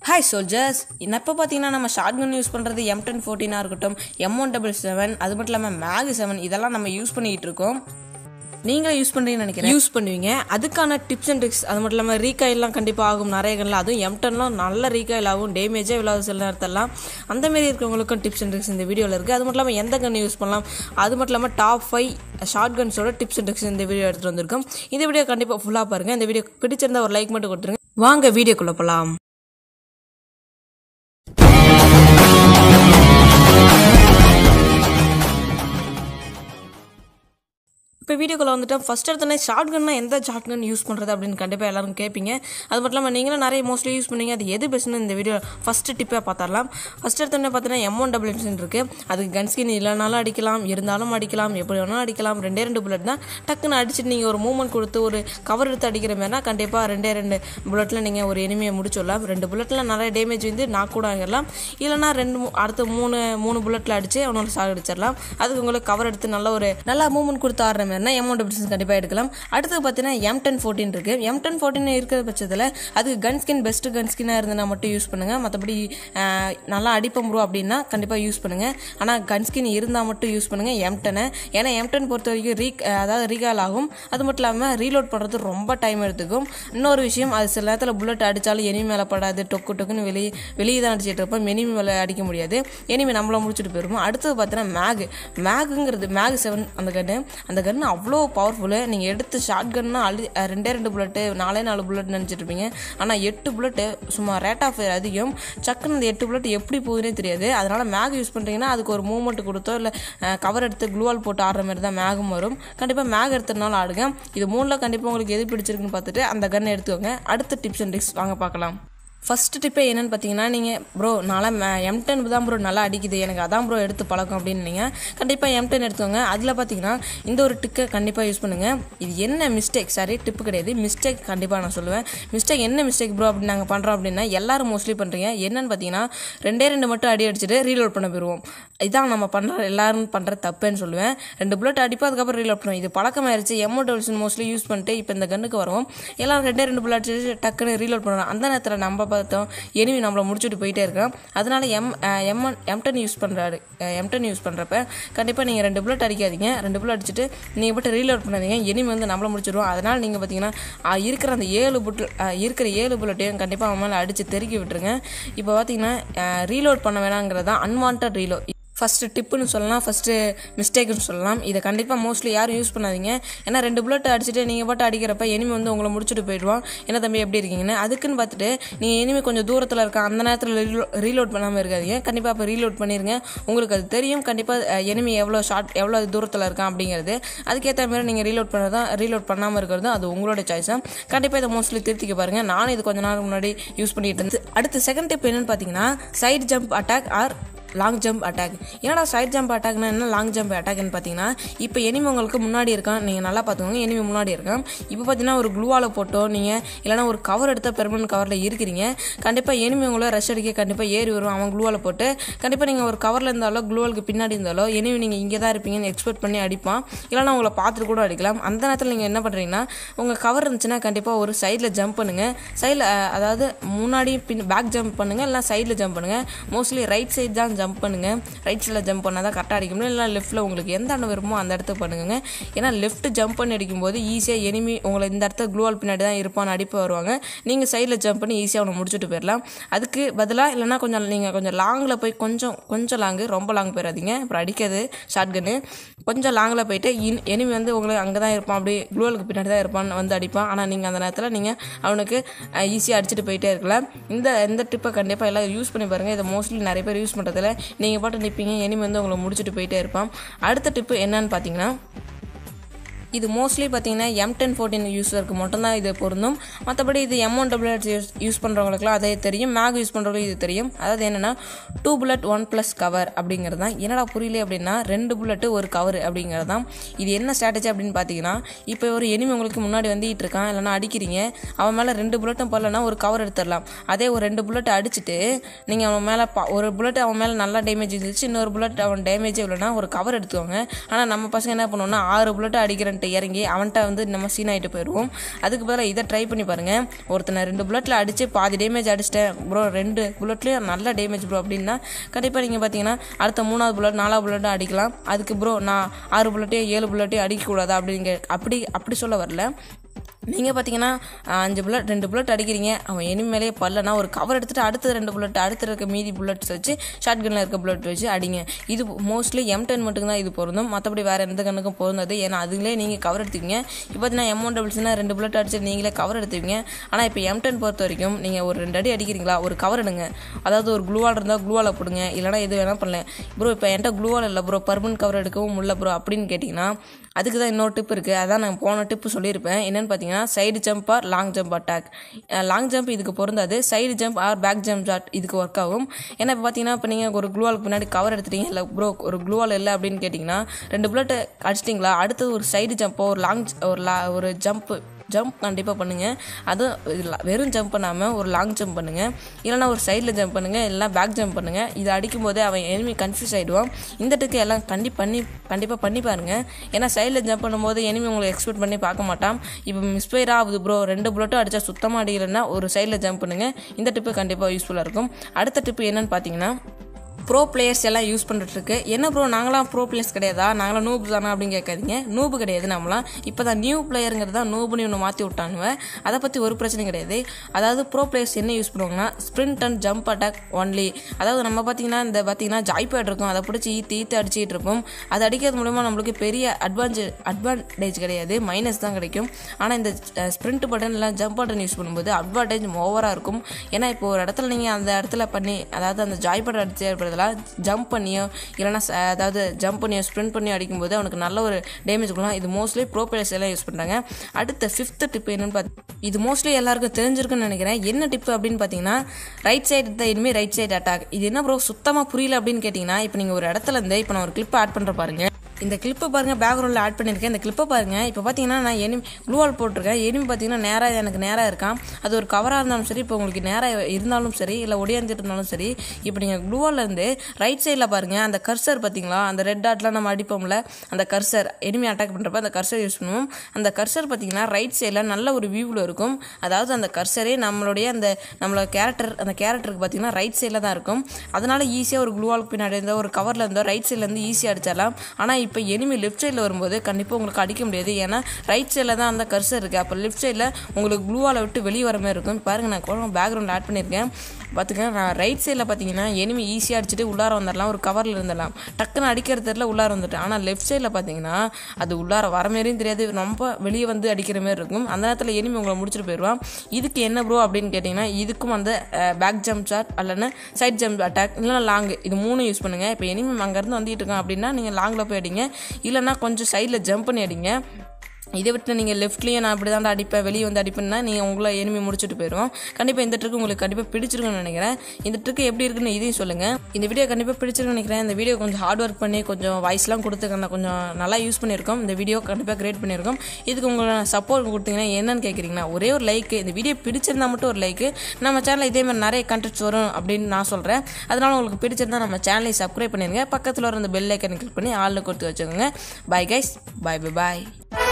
hi soldiers இப்போ பார்த்தீங்கன்னா நம்ம ஷார்ட் கன் யூஸ் பண்ணுறது எம் டென் ஃபோர்டீனாக இருக்கட்டும் எம் ஒன் டபுள் செவன் அது மட்டும் இல்லாமல் மேக் செவன் இதெல்லாம் நம்ம யூஸ் பண்ணிக்கிட்டு இருக்கோம் நீங்களும் யூஸ் பண்ணுறீங்கன்னு நினைக்கிறேன் யூஸ் பண்ணுவீங்க அதுக்கான டிப்ஸ் அண்ட் ட்ரிக்ஸ் அது மட்டும் இல்லாமல் ரீகாயிலாம் கண்டிப்பாக ஆகும் நிறைய கன்ல அதுவும் எம் டென்லாம் நல்ல ரீகாயில் ஆகும் டேமேஜே இல்லாத சில நேரத்தெல்லாம் அந்த மாதிரி இருக்கிறவங்களுக்கும் டிப்ஸ் அண்ட் ட்ரிக்ஸ் இந்த வீடியோவில் இருக்குது அது மட்டும் இல்லாமல் எந்த கன் யூஸ் பண்ணலாம் அது மட்டும் இல்லாமல் டாப் ஃபைவ் ஷார்ட் கன்ஸோட டிப்ஸ் அண்ட் ட்ரிக்ஸ் இந்த வீடியோ எடுத்துகிட்டு வந்திருக்கோம் இந்த வீடியோ கண்டிப்பாக ஃபுல்லாக பாருங்கள் இந்த வீடியோ பிடிச்சிருந்தா ஒரு லைக் மட்டும் கொடுத்துருங்க வாங்க வீடியோக்குள்ளே போகலாம் இப்போ வீடியோக்குள்ள வந்துட்டு ஃபஸ்ட் எடுத்தோன்னே ஷார்ட் கன்னா எந்த ஷார்ட் கன் யூஸ் பண்ணுறது அப்படின்னு கண்டிப்பாக எல்லாரும் கேட்பீங்க அது மட்டும் இல்லாமல் நீங்களும் நிறைய மோஸ்ட்லி யூஸ் பண்ணுவீங்க அது எது பெஸ்ட்னு இந்த வீடியோ ஃபஸ்ட்டு டிப்பாக பார்த்துடலாம் ஃபஸ்ட் எடுத்தோன்னே பார்த்தீங்கன்னா எம் ஒன் டபுள் எம்சன் இருக்குது அதுக்கு கன் ஸ்கின் இல்லைனாலும் அடிக்கலாம் இருந்தாலும் அடிக்கலாம் எப்படி வேணாலும் அடிக்கலாம் ரெண்டே ரெண்டு புல்லட் தான் டக்குன்னு அடிச்சுட்டு நீங்கள் ஒரு மூவ்மெண்ட் கொடுத்து ஒரு கவர் எடுத்து அடிக்கிற மாதிரினா கண்டிப்பாக ரெண்டே ரெண்டு புல்லட்டில் நீங்கள் ஒரு எனிமையை முடிச்சிடலாம் ரெண்டு புல்லட்டில் நிறைய டேமேஜ் வந்து நான் கூட ஆகிடலாம் இல்லைனா ரெண்டு மூ- அடுத்த மூணு மூணு புல்லட்டில் அடித்து அவனோட சாகடிச்சிடலாம் அதுக்கு உங்களுக்கு கவர் எடுத்து நல்ல ஒரு நல்ல மூவ்மெண்ட் கொடுத்து ஆடுற மாதிரினா எம் ஒன் பிசினஸ் கண்டிப்பாக எடுக்கலாம் அடுத்து பார்த்தீங்கன்னா எம் டென் ஃபோர்டீன் இருக்குது எம் டென் ஃபோர்டீன் இருக்கிற பட்சத்தில் அதுக்கு கன் ஸ்கின் பெஸ்ட்டு கன் ஸ்கின்னாக இருந்தனா மட்டும் யூஸ் பண்ணுங்கள் மற்றபடி நல்லா அடிப்பம் ப்ரோ அப்படின்னா கண்டிப்பாக யூஸ் பண்ணுங்கள் ஆனால் கன் ஸ்கின் இருந்தால் மட்டும் யூஸ் பண்ணுங்கள் எம் டெனை ஏன்னா எம் டென் பொறுத்த வரைக்கும் ரீ அதாவது ரீகால் ஆகும் அது மட்டும் இல்லாமல் ரீலோட் பண்ணுறது ரொம்ப டைம் எடுத்துக்கும் இன்னொரு விஷயம் அது சில நேரத்தில் புல்லட் அடித்தாலும் எனிமி மேலே படாது டொக்கு டொக்குன்னு வெளியே வெளியே தான் அடிச்சிட்டு இருப்போம் எனிமி மேலே அடிக்க முடியாது எனிமி நம்மள முடிச்சுட்டு போயிருவோம் அடுத்தது பார்த்தீங்கன்னா மேக் மேகுங்கிறது மேக் செவன் அந்த கன்று அந்த கன்று அவ்வளோ பவர்ஃபுல்லு நீங்கள் எடுத்து ஷார்ட் கன்னா அழி அஹ் ரெண்டே ரெண்டு புல்லட்டு நாலே நாலு புல்லட் நினச்சிட்டு இருப்பீங்க ஆனால் எட்டு புல்லட்டு சும்மா ரேட் ஆஃப் ஃபயர் அதிகம் சக்குன்னு அந்த எட்டு புல்லட் எப்படி போகுதுனே தெரியாது அதனால் மேக் யூஸ் பண்ணுறீங்கன்னா அதுக்கு ஒரு மூவ்மெண்ட் கொடுத்தோ இல்லை கவர் எடுத்து க்ளூவால் போட்டு ஆடுற மாதிரி தான் மேகும் வரும் கண்டிப்பாக மேக் எடுத்ததுனால ஆடுங்க இது மூணில் கண்டிப்பாக உங்களுக்கு எது பிடிச்சிருக்குன்னு பார்த்துட்டு அந்த கன்னை எடுத்துக்கோங்க அடுத்த டிப்ஸ் அண்ட் ட்ரிக்ஸ் வாங்க பார்க்கலாம் ஃபஸ்ட்டு டிப்பே என்னன்னு பார்த்தீங்கன்னா நீங்கள் ப்ரோ நல்லா எம் டென் தான் ப்ரோ நல்லா அடிக்குது எனக்கு அதான் ப்ரோ எடுத்து பழக்கம் அப்படின்னு நீங்கள் கண்டிப்பாக எம் டென் எடுத்துக்கோங்க அதில் பார்த்தீங்கன்னா இந்த ஒரு டிக்கை கண்டிப்பாக யூஸ் பண்ணுங்கள் இது என்ன மிஸ்டேக் சாரி டிப்பு கிடையாது மிஸ்டேக் கண்டிப்பாக நான் சொல்லுவேன் மிஸ்டேக் என்ன மிஸ்டேக் ப்ரோ அப்படி நாங்கள் பண்ணுறோம் அப்படின்னா எல்லாரும் மோஸ்ட்லி பண்ணுறீங்க என்னன்னு பார்த்தீங்கன்னா ரெண்டே ரெண்டு மட்டும் அடி அடிச்சுட்டு ரீலோட் பண்ண போயிடுவோம் இதான் நம்ம பண்ணுற எல்லாரும் பண்ணுற தப்புன்னு சொல்லுவேன் ரெண்டு புல்லட் அடிப்போம் அதுக்கப்புறம் ரீலோட் பண்ணுவோம் இது பழக்கமாயிருச்சு எம்ஓ டபுள்ஸ் மோஸ்ட்லி யூஸ் பண்ணிட்டு இப்போ இந்த கண்ணுக்கு வரும் எல்லாரும் ரெண்டே ரெண்டு புல்லட் அடிச்சு டக்குன்னு ரீலோட் பண்ணுறோம் அந்த நேரத்தில் நம்ம பார்த்தோம் எனிமி நம்மளை முடிச்சுட்டு போயிட்டே இருக்கோம் அதனால M M M ten use பண்ணுறாரு எம் டென் யூஸ் பண்ணுறப்ப கண்டிப்பாக நீங்கள் ரெண்டு புல்லட் அடிக்காதீங்க ரெண்டு புல்லட் அடிச்சுட்டு நீங்கள் போட்டு ரீலோட் பண்ணாதீங்க எனிமி வந்து நம்மளை முடிச்சிடுவோம் அதனால் நீங்கள் பார்த்தீங்கன்னா ஆ, இருக்கிற அந்த ஏழு புட் இருக்கிற ஏழு புல்லட்டையும் கண்டிப்பாக அவன் மேலே அடித்து தெருக்கி விட்டுருங்க இப்போ பார்த்தீங்கன்னா ரீலோட் பண்ண வேணாங்கிறது தான் அன்வான்ட் ரீலோ ஃபஸ்ட்டு டிப்புன்னு சொல்லலாம் ஃபஸ்ட்டு மிஸ்டேக்குன்னு சொல்லலாம் இதை கண்டிப்பாக மோஸ்ட்லி யாரும் யூஸ் பண்ணாதீங்க ஏன்னா ரெண்டு புல்லட் அடிச்சுட்டு நீங்கள் பாட்டு அடிக்கிறப்ப எனிமி வந்து உங்களை முடிச்சுட்டு போயிடுவான் என்ன தம்பி எப்படி இருக்கீங்கன்னு அதுக்குன்னு பார்த்துட்டு நீங்கள் எனிமி கொஞ்சம் தூரத்தில் இருக்க அந்த நேரத்தில் ரீலோட் பண்ணாமல் இருக்காதீங்க கண்டிப்பாக அப்போ ரீலோட் பண்ணிடுங்க உங்களுக்கு அது தெரியும் கண்டிப்பாக எனிமி எவ்வளோ ஷார்ட் எவ்வளோ தூரத்தில் இருக்கான் அப்படிங்கிறது அதுக்கேற்ற மாதிரி நீங்கள் ரீலோட் பண்ணுறதும் ரீலோட் பண்ணாமல் இருக்கிறதும் அது உங்களோட சாய்ஸ் தான் கண்டிப்பாக இதை மோஸ்ட்லி திருத்திக்க பாருங்கள் நானும் இது கொஞ்ச நாள் முன்னாடி யூஸ் பண்ணிட்டு இருந்தேன் அடுத்த செகண்ட் டிப் என்னன்னு பார்த்தீங்கன்னா side jump attack or long jump attack என்னடா சைட் ஜம்ப் அட்டாக்னா என்ன லாங் ஜம்ப் அட்டாக்னு பார்த்தீங்கன்னா இப்போ எனிமி உங்களுக்கு முன்னாடி இருக்கான் நீங்கள் நல்லா பார்த்துக்கோங்க எனிமி முன்னாடி இருக்கான் இப்போ பார்த்தீங்கன்னா ஒரு க்ளூவால் போட்டோ நீங்கள் இல்லைனா ஒரு கவர் எடுத்த பெர்மனன்ட் கவரில் இருக்கிறீங்க கண்டிப்பாக எனிமி உங்களை ரஷ் அடிக்க கண்டிப்பாக ஏறி வரும் அவன் க்ளூவால் போட்டு கண்டிப்பாக நீங்கள் ஒரு கவரில் இருந்தாலோ க்ளூவாலுக்கு பின்னாடி இருந்தாலோ எனிமி நீங்கள் இங்கே தான் இருப்பீங்கன்னு எக்ஸ்பெக்ட் பண்ணி அடிப்பான் இல்லைனா உங்களை பார்த்துட்டு கூட அடிக்கலாம் அந்த நேரத்தில் நீங்கள் என்ன பண்ணுறீங்கன்னா உங்கள் கவர் இருந்துச்சுன்னா கண்டிப்பாக ஒரு சைடில் ஜம்ப் பண்ணுங்கள் சைடில் அதாவது முன்னாடி பின் பேக் ஜம்ப் பண்ணுங்கள் இல்லை சைடில் ஜம்ப் பண்ணுங்கள் மோஸ்ட்லி ரைட் சைடு தான் ஜம்ப் பண்ணுங்கள் ரைட் சைடில் ஜம்ப் பண்ணால் தான் கரெக்டாக அடிக்க முடியும் இல்லை லெஃப்ட்டில் உங்களுக்கு எந்த இடம் விரும்போ அந்த இடத்துக்கு பண்ணுங்க ஏன்னா லெஃப்ட் ஜம்ப் பண்ணி அடிக்கும்போது ஈஸியாக எனிமி உங்களை இந்த இடத்துல க்ளூவால் பின்னாடி தான் இருப்பான்னு அடிப்பு வருவாங்க நீங்கள் சைடில் ஜம்ப் பண்ணி ஈஸியாக அவனை முடிச்சுட்டு போயிடலாம் அதுக்கு பதிலாக இல்லைனா கொஞ்சம் நீங்கள் கொஞ்சம் லாங்கில் போய் கொஞ்சம் கொஞ்சம் லாங்கு ரொம்ப லாங் போயிடாதீங்க அப்புறம் அடிக்காது ஷார்ட் கன்னு கொஞ்சம் லாங்கில் போயிட்டு இன் எனிமி வந்து உங்களுக்கு அங்கே தான் இருப்பான் அப்படியே க்ளூவலுக்கு பின்னாடி தான் இருப்பான் வந்து அடிப்பான் ஆனால் நீங்கள் அந்த நேரத்தில் நீங்கள் அவனுக்கு ஈஸியாக அடிச்சுட்டு போயிட்டே இருக்கலாம் இந்த இந்த டிப்பை கண்டிப்பாக எல்லாம் யூஸ் பண்ணி பாருங்கள் இதை மோஸ்ட்லி நிறைய பேர் யூஸ் பண்ணுறதில்ல நீங்கள் பாட்டு நிற்பீங்க எனிமி வந்து உங்களை முடிச்சுட்டு போயிட்டே இருப்பான் அடுத்த டிப்பு என்னன்னு பார்த்தீங்கன்னா இது மோஸ்ட்லி பார்த்தீங்கன்னா எம் டென் ஃபோர்டீன் யூஸருக்கு மட்டும்தான் இது பொருந்தும் மற்றபடி இது M one double use use பண்ணுறவங்களுக்குலாம் அதே தெரியும் மேக் யூஸ் பண்ணுறவங்களுக்கு இது தெரியும் அதாவது என்னென்னா two bullet one plus cover அப்படிங்கிறது தான் என்னடா புரியல அப்படின்னா ரெண்டு புல்லட்டு ஒரு கவர் அப்படிங்கிறது தான் இது என்ன ஸ்ட்ராட்டஜி அப்படின்னு பார்த்தீங்கன்னா இப்போ ஒரு எனிமி உங்களுக்கு முன்னாடி வந்துட்டு இருக்கான் இல்லைனா அடிக்கிறீங்க அவன் மேலே ரெண்டு புல்லட்டும் படலனா ஒரு கவர் எடுத்துடலாம் அதே ஒரு ரெண்டு புல்லட் அடிச்சுட்டு நீங்கள் அவன் மேலே பா ஒரு புல்லட் அவன் மேலே நல்லா டேமேஜ் இருந்துச்சு இன்னொரு புல்லட் அவன் டேமேஜே இல்லைனா ஒரு கவர் எடுத்துக்கோங்க ஆனால் நம்ம பசங்க என்ன பண்ணுவோம்னா ஆறு புல்லட் அடிக்கிறேன்ட்டு புல்லட் இறங்கி அவன்கிட்ட வந்து நம்ம சீன் ஆகிட்டு போயிடுவோம் அதுக்கு பதிலாக இதை ட்ரை பண்ணி பாருங்கள் ஒருத்தனை ரெண்டு புல்லட்டில் அடித்து பாதி டேமேஜ் அடிச்சிட்டேன் ப்ரோ ரெண்டு புல்லட்லேயும் நல்ல டேமேஜ் ப்ரோ அப்படின்னா கண்டிப்பாக நீங்கள் பார்த்தீங்கன்னா அடுத்த மூணாவது புல்லட் நாலாவது புல்லட்டும் அடிக்கலாம் அதுக்கு ப்ரோ நான் ஆறு புல்லட்டையும் ஏழு புல்லட்டையும் அடிக்கக்கூடாது அப்படிங்க அப்படி அப்படி சொல்ல வரல நீங்கள் பார்த்தீங்கன்னா அஞ்சு புல்லட் ரெண்டு புல்லட் அடிக்கிறீங்க அவன் எனிமி மேலேயே பல்லனா ஒரு கவர் எடுத்துகிட்டு அடுத்த ரெண்டு புல்லட் அடுத்து இருக்க மீதி புல்லட்ஸ் வச்சு ஷார்ட் கனில் இருக்க புல்லட் வச்சு அடிங்க இது மோஸ்ட்லி எம் டென் மட்டும் தான் இது பொருந்தும் மற்றபடி வேறு எந்த கண்ணுக்கும் பொருந்தாது ஏன்னா அதுங்களே நீங்கள் கவர் எடுத்துக்கீங்க இப்போ பார்த்தீங்கன்னா எம் ஒன் டபுள்ஸ்னா ரெண்டு புல்லட் அடிச்சு நீங்களே கவர் எடுத்துவீங்க ஆனால் இப்போ எம் டென் பொறுத்த வரைக்கும் நீங்கள் ஒரு ரெண்டு அடி அடிக்கிறீங்களா ஒரு கவர் எடுங்க அதாவது ஒரு க்ளூவால் இருந்தால் க்ளூவால் போடுங்க இல்லைனா எது வேணால் பண்ணலாம் ப்ரோ இப்போ என்கிட்ட க்ளூவால் இல்லை ப்ரோ பர்மனன்ட் கவர் எடுக்கவும் முடியல ப்ரோ அப்படின்னு கேட்டிங்கன்னா அதுக்கு தான் இன்னொரு டிப் இருக்குது அதான் நான் போன டிப்பு சொல்லியிருப்பேன் என்னென்னு பார்த்தீங்கன்னா side jump or long jump attack long jump இதுக்கு பொருந்தாது side jump or back jump shot இதுக்கு ஒர்க் ஆகும் ஏன்னா இப்போ பார்த்தீங்கன்னா இப்போ நீங்கள் ஒரு க்ளூவாலுக்கு பின்னாடி கவர் எடுத்துட்டீங்க இல்லை ப்ரோ ஒரு க்ளூவால் இல்லை அப்படின்னு கேட்டிங்கன்னா ரெண்டு புல்லட் அடிச்சிட்டிங்களா அடுத்தது ஒரு சைடு ஜம்போ ஒரு லாங் ஒரு லா ஒரு ஜம்ப்பு ஜம்ப் கண்டிப்பாக பண்ணுங்கள் அதுவும் இதுல வெறும் ஜம்ப் பண்ணாமல் ஒரு லாங் ஜம்ப் பண்ணுங்கள் இல்லைனா ஒரு சைடில் ஜம்ப் பண்ணுங்கள் இல்லைனா பேக் ஜம்ப் பண்ணுங்கள் இது அடிக்கும் போதே அவன் எனிமி கன்ஃபியூஸ் ஆகிடுவான் இந்த ட்ரிக்கு எல்லாம் கண்டி பண்ணி கண்டிப்பாக பண்ணி பாருங்கள் ஏன்னா சைடில் ஜம்ப் பண்ணும்போது எனிமி உங்களை எக்ஸ்பெக்ட் பண்ணி பார்க்க மாட்டான் இப்போ மிஸ்பயர் ஆகுது ப்ரோ ரெண்டு புல்லட்டும் அடித்தா சுத்தமாக அடிக்கலைன்னா ஒரு சைடில் ஜம்ப் பண்ணுங்கள் இந்த டிப்பு கண்டிப்பாக யூஸ்ஃபுல்லாக இருக்கும் அடுத்த டிப்பு என்னன்னு பார்த்தீங்கன்னா ப்ரோ பிளேயர்ஸ் எல்லாம் யூஸ் பண்ணுறதுக்கு என்ன ப்ரோ நாங்களாம் ப்ரோ பிளேயர்ஸ் கிடையாதா நாங்களாம் நூபு தானா அப்படின்னு கேட்காதீங்க நூபு கிடையாது நம்மளாம் இப்போ தான் நியூ பிளேயருங்கிறது தான் நூபுன்னு ஒன்று மாற்றி விட்டானுவ அதை பற்றி ஒரு பிரச்சனையும் கிடையாது அதாவது ப்ரோ பிளேயர்ஸ் என்ன யூஸ் பண்ணுவாங்கன்னா sprint and jump attack only அதாவது நம்ம பார்த்தீங்கன்னா இந்த பார்த்தீங்கன்னா ஜாய்பேட் இருக்கும் அதை பிடிச்சி ஈத்து ஈத்து அடிச்சிட்டு இருப்போம் அது அடிக்கிறது மூலமா நம்மளுக்கு பெரிய அட்வான்ஸ் அட்வான்டேஜ் கிடையாது மைனஸ் தான் கிடைக்கும் ஆனால் இந்த ஸ்ப்ரிண்ட் பட்டன் இல்லை ஜம்ப் பட்டன் யூஸ் பண்ணும்போது அட்வான்டேஜ் ஓவராக இருக்கும் ஏன்னா இப்போ ஒரு இடத்துல நீங்கள் அந்த இடத்துல பண்ணி அதாவது அந்த ஜாய்பேட் அடிச்சு பதிலாக ஜம்ப் பண்ணியோ இல்லைனா ச- அதாவது ஜம்ப் பண்ணியோ ஸ்ப்ரிண்ட் பண்ணியோ அடிக்கும்போது அவனுக்கு நல்ல ஒரு டேமேஜ் கொடுக்கலாம் இது மோஸ்ட்லி ப்ரோ பிளேயர்ஸ் எல்லாம் யூஸ் பண்ணுறாங்க அடுத்த ஃபிஃப்த் டிப் என்னன்னு பார்த்து இது மோஸ்ட்லி எல்லாருக்கும் தெரிஞ்சிருக்குன்னு நினைக்கிறேன் என்ன டிப் அப்படின்னு பார்த்தீங்கன்னா ரைட் சைடு தான் இனிமேல் ரைட் சைடு அட்டாக் இது என்ன ப்ரோ சுத்தமாக புரியல அப்படின்னு கேட்டிங்கன்னா இப்போ நீங்கள் ஒரு இடத்துல இருந்து இப்போ நான் ஒரு கிளிப் ஆட் பண்ணுற பாருங்க இந்த கிளிப்பை பாருங்க பேக்ரவுண்டில் ஆட் பண்ணியிருக்கேன் இந்த கிளிப்பை பாருங்க இப்போ பார்த்தீங்கன்னா நான் எனிமி க்ளூவால் போட்டிருக்கேன் எனிமி பார்த்தீங்கன்னா நேராக எனக்கு நேராக இருக்கான் அது ஒரு கவராக இருந்தாலும் சரி இப்போ உங்களுக்கு நேராக இருந்தாலும் சரி இல்லை ஒடியாந்துட்டு இருந்தாலும் சரி இப்போ நீங்கள் க்ளூவால் இருந்து ரைட் சைடில் பாருங்க அந்த கர்சர் பார்த்தீங்களா அந்த ரெட் டாட்லாம் நம்ம அடிப்போம்ல அந்த கர்சர் எனிமி அட்டாக் பண்ணுறப்ப அந்த கர்சர் யூஸ் பண்ணுவோம் அந்த கர்சர் பார்த்தீங்கன்னா ரைட் சைடில் நல்ல ஒரு வியூவில் இருக்கும் அதாவது அந்த கர்சரே நம்மளுடைய அந்த நம்மளோட கேரக்டர் அந்த கேரக்டருக்கு பார்த்தீங்கன்னா ரைட் சைடில் தான் இருக்கும் அதனால ஈஸியாக ஒரு க்ளூவால் பின்னாடி இருந்தோ ஒரு கவரில் இருந்தோ ரைட் சைட்லேருந்து ஈஸியாக அடிச்சிடலாம் ஆனால் இப்போ எனிமி லெஃப்ட் சைடில் வரும்போது கண்டிப்பாக உங்களுக்கு அடிக்க முடியாது ஏன்னா ரைட் சைடில் தான் அந்த கர்சர் இருக்குது அப்போ லெஃப்ட் சைடில் உங்களுக்கு க்ளூவால் விட்டு வெளியே வர மாதிரி இருக்கும் பாருங்க நான் கூட பேக்ரவுண்ட் ஆட் பண்ணியிருக்கேன் பார்த்துக்க நான் ரைட் சைடில் பார்த்தீங்கன்னா எனிமி ஈஸியாக அடிச்சுட்டு உள்ளார வந்துடலாம் ஒரு கவரில் இருந்துடலாம் டக்குன்னு அடிக்கிறதுல உள்ளார வந்துட்டேன் ஆனால் லெஃப்ட் சைடில் பார்த்தீங்கன்னா அது உள்ளார வர மாதிரியும் தெரியாது ரொம்ப வெளியே வந்து அடிக்கிற மாதிரி இருக்கும் அந்த நேரத்தில் எனிமி உங்களை முடிச்சுட்டு போயிடுவான் இதுக்கு என்ன ப்ரோ அப்படின்னு கேட்டிங்கன்னா இதுக்கும் அந்த பேக் ஜம்ப் ஷாட் அல்லனா சைட் ஜம்ப் அட்டாக் இல்லைனா லாங் இது மூணும் யூஸ் பண்ணுங்கள் இப்போ எனிமி அங்கேருந்து வந்துட்டு இருக்கான் அப்படின்னா நீங்கள் லாங்கில் போய் அடிங்க இல்லைனா கொஞ்சம் சைடில் ஜம்ப் பண்ணி அடிங்க இதை விட்டு நீங்கள் லெஃப்ட்லேயே நான் அப்படி தான் அடிப்பேன் வெளியே வந்து அடிப்பேன்னா நீங்கள் உங்களை எனிமி முடிச்சுட்டு போயிடும் கண்டிப்பாக இந்த ட்ரிக் உங்களுக்கு கண்டிப்பாக பிடிச்சிருக்குன்னு நினைக்கிறேன் இந்த ட்ரிக் எப்படி இருக்குன்னு இதையும் சொல்லுங்கள் இந்த வீடியோ கண்டிப்பாக பிடிச்சிருக்குன்னு நினைக்கிறேன் இந்த வீடியோ கொஞ்சம் ஹார்ட் ஒர்க் பண்ணி கொஞ்சம் வாய்ஸ்லாம் கொடுத்து நான் கொஞ்சம் நல்லா யூஸ் பண்ணியிருக்கோம் இந்த வீடியோ கண்டிப்பாக கிரியேட் பண்ணியிருக்கோம் இதுக்கு உங்களை சப்போர்ட் கொடுத்தீங்கன்னா என்னன்னு கேட்குறீங்கன்னா ஒரே ஒரு லைக் இந்த வீடியோ பிடிச்சிருந்தா மட்டும் ஒரு லைக் நம்ம சேனலில் இதே மாதிரி நிறைய கண்டென்ட்ஸ் வரும் அப்படின்னு நான் சொல்கிறேன் அதனால உங்களுக்கு பிடிச்சிருந்தா நம்ம சேனலை சப்ஸ்கிரைப் பண்ணிடுங்க பக்கத்தில் வர அந்த பெல் ஐக்கனை கிளிக் பண்ணி ஆளில் கொடுத்து வச்சுக்கோங்க பை கைஸ் பை பை பாய்